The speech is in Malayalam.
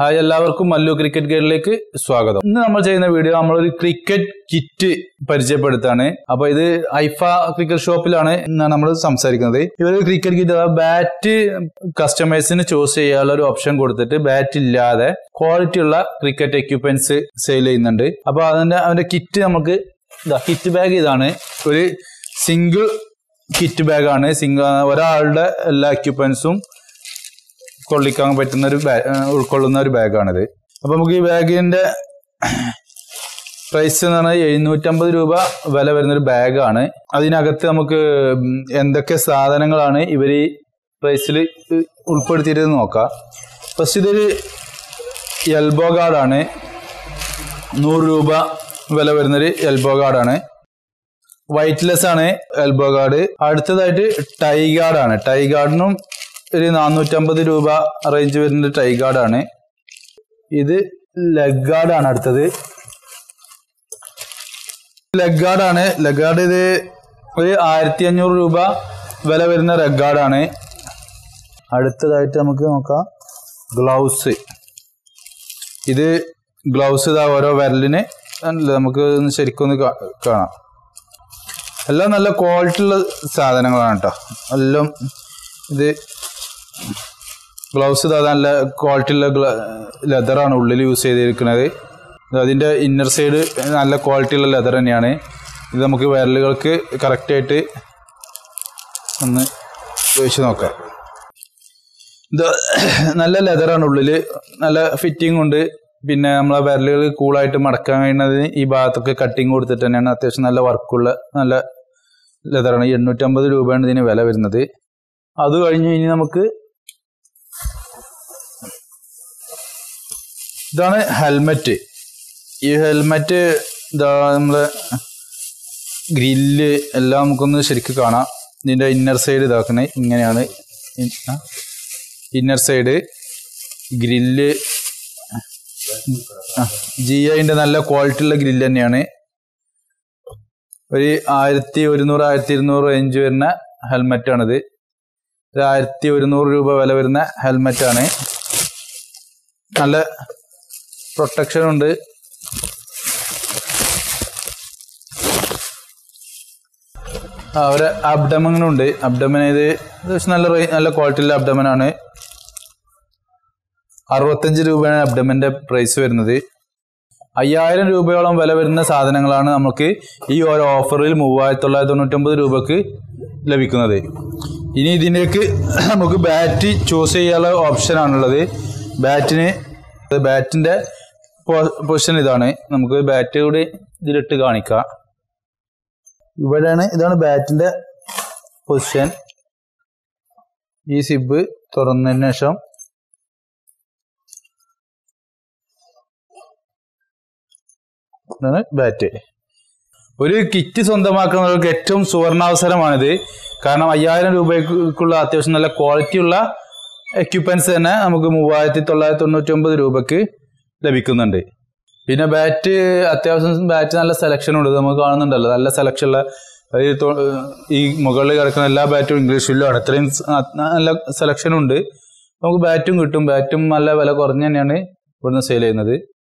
ഹായ് എല്ലാവർക്കും മല്ലു ക്രിക്കറ്റ് ഗൈഡിലേക്ക് സ്വാഗതം ഇന്ന് നമ്മൾ ചെയ്യുന്ന വീഡിയോ നമ്മളൊരു ക്രിക്കറ്റ് കിറ്റ് പരിചയപ്പെടുത്താണ് അപ്പൊ ഇത് ഐഫ ക്രിക്കറ്റ് ഷോപ്പിലാണ് ഇന്നാണ് നമ്മൾ സംസാരിക്കുന്നത് ഇവർ ക്രിക്കറ്റ് കിറ്റ് ബാറ്റ് കസ്റ്റമേഴ്സിന് ചൂസ് ചെയ്യാനുള്ള ഒരു ഓപ്ഷൻ കൊടുത്തിട്ട് ബാറ്റ് ഇല്ലാതെ ക്വാളിറ്റി ഉള്ള ക്രിക്കറ്റ് എക്യുപ്മെന്റ്സ് സെയിൽ ചെയ്യുന്നുണ്ട് അപ്പൊ അതിന്റെ അവന്റെ കിറ്റ് നമുക്ക് ഇതാ കിറ്റ് ബാഗ് ഇതാണ് ഒരു സിംഗിൾ കിറ്റ് ബാഗാണ് സിംഗിൾ ഒരാളുടെ എല്ലാ എക്യുപ്മെന്റ്സും കൊള്ളിക്കാൻ പറ്റുന്ന ഒരു ബാ- ഏഹ് ഉൾക്കൊള്ളുന്ന ഒരു ബാഗാണിത് അപ്പൊ നമുക്ക് ഈ ബാഗിന്റെ പ്രൈസ് എന്ന് പറഞ്ഞാൽ എഴുന്നൂറ്റമ്പത് രൂപ വില വരുന്ന ഒരു ബാഗാണ് അതിനകത്ത് നമുക്ക് ഉം എന്തൊക്കെ സാധനങ്ങളാണ് ഇവർ ഈ പ്രൈസിൽ ഉൾപ്പെടുത്തിയിട്ട് നോക്കാം ഫസ്റ്റ് ഇതൊരു എൽബോ ഗാർഡാണ് നൂറ് രൂപ വില വരുന്നൊരു എൽബോ ഗാർഡാണ് വൈറ്റ്ലെസ് ആണ് എൽബോ ഗാർഡ് അടുത്തതായിട്ട് ടൈ ഗാർഡാണ് ടൈ ഗാർഡിനും ഒരു നാനൂറ്റമ്പത് രൂപ റേഞ്ച് വരുന്ന ടൈ ഗാർഡാണ് ഇത് ലെഗ് ഗാർഡാണ് അടുത്തത് ലെഗ് ഗാർഡാണ് ലെഗ് ഗാർഡ് ഇത് ഒരു ആയിരത്തി അഞ്ഞൂറ് രൂപ വില വരുന്ന ലെഗ് ഗാർഡാണ് അടുത്തതായിട്ട് നമുക്ക് നോക്കാം ഗ്ലൗസ് ഇത് ഗ്ലൗസ് ഇതാ ഓരോ വിരലിന് നമുക്ക് ഒന്ന് ശരിക്കും ഒന്ന് കാ- കാണാം എല്ലാം നല്ല ക്വാളിറ്റി ഉള്ള സാധനങ്ങളാണ് കേട്ടോ എല്ലാം ഇത് ഗ്ലൗസ് ഇതാ നല്ല ക്വാളിറ്റി ഉള്ള ലെതറാണ് ഉള്ളിൽ യൂസ് ചെയ്തിരിക്കുന്നത് ഇത് അതിൻ്റെ ഇന്നർ സൈഡ് നല്ല ക്വാളിറ്റി ഉള്ള ലെതർ തന്നെയാണ് ഇത് നമുക്ക് വിരലുകൾക്ക് കറക്റ്റായിട്ട് ഒന്ന് ഉപയോഗിച്ച് നോക്കാം ഇത് നല്ല ലെതറാണ് ഉള്ളിൽ നല്ല ഫിറ്റിംഗ് ഉണ്ട് പിന്നെ നമ്മളെ വിരലുകൾ കൂളായിട്ട് മടക്കാൻ കഴിയുന്നതിന് ഈ ഭാഗത്തൊക്കെ കട്ടിങ് കൊടുത്തിട്ട് തന്നെയാണ് അത്യാവശ്യം നല്ല വർക്കുള്ള നല്ല ലെതറാണ് എണ്ണൂറ്റമ്പത് രൂപയാണ് ഇതിന് വില വരുന്നത് അത് കഴിഞ്ഞ് ഇനി നമുക്ക് ഇതാണ് ഹെൽമെറ്റ് ഈ ഹെൽമെറ്റ് ഇതാ നമ്മളെ ഗ്രില്ല് എല്ലാം നമുക്കൊന്ന് ശരിക്കും കാണാം ഇതിന്റെ ഇന്നർ സൈഡ് ഇതാക്കണേ ഇങ്ങനെയാണ് ഇന്നർ സൈഡ് ഗ്രില്ല് ജി ഐന്റെ നല്ല ക്വാളിറ്റി ഉള്ള ഗ്രില്ല് തന്നെയാണ് ഒരു ആയിരത്തി ഒരുന്നൂറ് ആയിരത്തി ഇരുന്നൂറ് റേഞ്ച് വരുന്ന ഹെൽമെറ്റ് ആണിത് ഒരു ആയിരത്തി ഒരുന്നൂറ് രൂപ വില വരുന്ന ഹെൽമെറ്റ് ആണ് നല്ല പ്രൊട്ടക്ഷൻ ഉണ്ട് ആ, ഒരു അബ്ഡമനും ഉണ്ട് അബ്ഡമൻ ഇത് അത്യാവശ്യം നല്ല റേ- നല്ല ക്വാളിറ്റിയുള്ള അബ്ഡമൻ ആണ് അറുപത്തഞ്ച് രൂപയാണ് അബ്ഡമന്റെ പ്രൈസ് വരുന്നത് അയ്യായിരം രൂപയോളം വില വരുന്ന സാധനങ്ങളാണ് നമുക്ക് ഈ ഒരു ഓഫറിൽ മൂവായിരത്തി തൊള്ളായിരത്തി തൊണ്ണൂറ്റൊമ്പത് രൂപക്ക് ലഭിക്കുന്നത് ഇനി ഇതിലേക്ക് നമുക്ക് ബാറ്റ് ചൂസ് ചെയ്യാനുള്ള ഓപ്ഷനാണുള്ളത് ബാറ്റിന് ബാറ്റിന്റെ പൊസിഷൻ ഇതാണ് നമുക്ക് ബാറ്റ് കൂടി ഇതിലിട്ട് കാണിക്കാം ഇവിടെയാണ് ഇതാണ് ബാറ്റിന്റെ പൊസിഷൻ ഈ സിബ് തുറന്നതിന് ശേഷം ഇതാണ് ബാറ്റ് ഒരു കിറ്റ് സ്വന്തമാക്കുന്നവർക്ക് ഏറ്റവും സുവർണാവസരമാണിത് കാരണം അയ്യായിരം രൂപയ്ക്കുള്ള അത്യാവശ്യം നല്ല ക്വാളിറ്റിയുള്ള എക്യുപ്മെന്റ്സ് തന്നെ നമുക്ക് മൂവായിരത്തി തൊള്ളായിരത്തി തൊണ്ണൂറ്റി ഒമ്പത് രൂപക്ക് ലഭിക്കുന്നുണ്ട് പിന്നെ ബാറ്റ് അത്യാവശ്യം ബാറ്റ് നല്ല സെലക്ഷൻ ഉണ്ട് നമുക്ക് കാണുന്നുണ്ടല്ലോ നല്ല സെലക്ഷൻ ഉള്ള ഈ തൊ- ഈ മുകളിൽ കിടക്കുന്ന എല്ലാ ബാറ്റും ഇംഗ്ലീഷിലാണ് ഇത്രയും സ- നല്ല സെലക്ഷൻ ഉണ്ട് നമുക്ക് ബാറ്റും കിട്ടും ബാറ്റും നല്ല വില കുറഞ്ഞ് തന്നെയാണ് ഇവിടുന്ന് സെയിൽ ചെയ്യുന്നത്